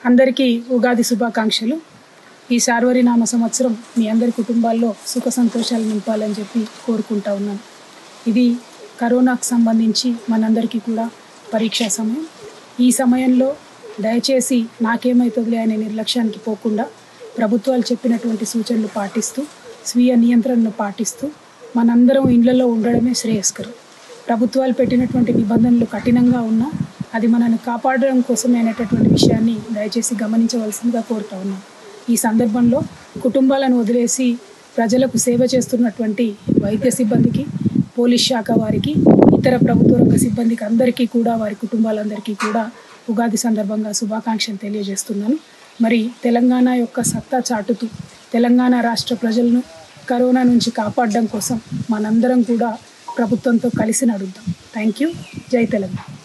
అందరికీ ఉగాది శుభాకాంక్షలు ఈ సార్వరినామ సంవత్సరం మీ అందరి కుటుంబాల్లో సుఖ సంతోషాలు నింపాలని చెప్పి కోరుకుంటా ఉన్నాను ఇది కరోనాకు సంబంధించి మనందరికీ కూడా పరీక్షా సమయం ఈ సమయంలో దయచేసి నాకేమవుతుందిలే అనే నిర్లక్ష్యానికి పోకుండా ప్రభుత్వాలు చెప్పినటువంటి సూచనలు పాటిస్తూ స్వీయ నియంత్రణను పాటిస్తూ మనందరం ఇళ్లలో ఉండడమే శ్రేయస్కరం ప్రభుత్వాలు పెట్టినటువంటి నిబంధనలు కఠినంగా ఉన్నా అది మనల్ని కాపాడడం కోసమే అనేటటువంటి విషయాన్ని దయచేసి గమనించవలసిందిగా కోరుతా ఉన్నాం ఈ సందర్భంలో కుటుంబాలను వదిలేసి ప్రజలకు సేవ చేస్తున్నటువంటి వైద్య సిబ్బందికి పోలీస్ శాఖ వారికి ఇతర ప్రభుత్వ రంగ సిబ్బందికి అందరికీ కూడా వారి కుటుంబాలందరికీ కూడా ఉగాది సందర్భంగా శుభాకాంక్షలు తెలియజేస్తున్నాను మరి తెలంగాణ యొక్క సత్తా చాటుతూ తెలంగాణ రాష్ట్ర ప్రజలను కరోనా నుంచి కాపాడడం కోసం మనందరం కూడా ప్రభుత్వంతో కలిసి నడుద్దాం థ్యాంక్ యూ జై తెలంగాణ